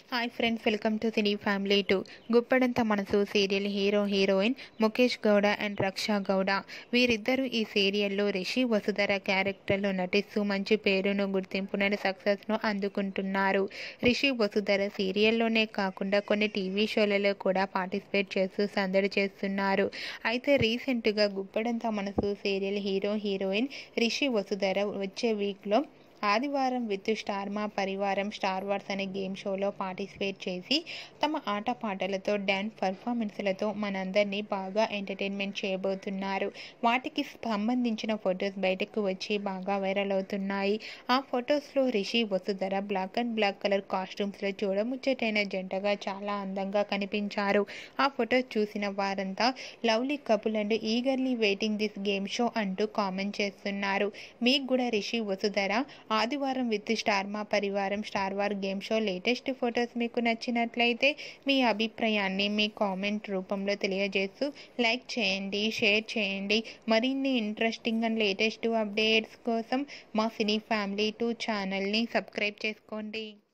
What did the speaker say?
hi friends welcome to cine family two Guppedantha Manasu serial hero heroine Mukesh Gowda and Raksha Gowda వీరిద్దరూ ఈ సీరియల్లో రిషి వసుధర క్యారెక్టర్లో నటిస్తూ మంచి పేరును గుర్తింపునని సక్సెస్ను అందుకుంటున్నారు రిషి వసుధర సీరియల్లోనే కాకుండా కొన్ని టీవీ షోలలో కూడా పార్టిసిపేట్ చేస్తూ సందడి చేస్తున్నారు అయితే రీసెంట్గా Guppedantha Manasu serial hero heroine Rishi Vasudhara వచ్చే వీక్లో ఆదివారం with star Maa Parivaram star wars అనే గేమ్ షోలో పార్టిసిపేట్ చేసి తమ ఆటపాటలతో డ్యాన్స్ పర్ఫార్మెన్స్లతో మనందరినీ బాగా ఎంటర్టైన్మెంట్ చేయబోతున్నారు వాటికి సంబంధించిన ఫొటోస్ బయటకు వచ్చి బాగా వైరల్ అవుతున్నాయి ఆ ఫొటోస్లో Rishi Vasudhara black and black colour కాస్ట్యూమ్స్లో చూడముచ్చటైన జంటగా చాలా అందంగా కనిపించారు ఆ ఫొటోస్ చూసిన వారంతా lovely couple and eagerly waiting this game show అంటూ కామెంట్ చేస్తున్నారు మీకు కూడా రిషి వసుధర ఆదివారం with star Maa Parivaram star war game show latest photos మీకు నచ్చినట్లయితే మీ అభిప్రాయాన్ని మీ కామెంట్ రూపంలో తెలియజేస్తూ లైక్ చేయండి షేర్ చేయండి మరిన్ని ఇంట్రెస్టింగ్ అండ్ లేటెస్ట్ అప్డేట్స్ కోసం మా సినీ ఫ్యామిలీ టూ ఛానల్ని సబ్స్క్రైబ్ చేసుకోండి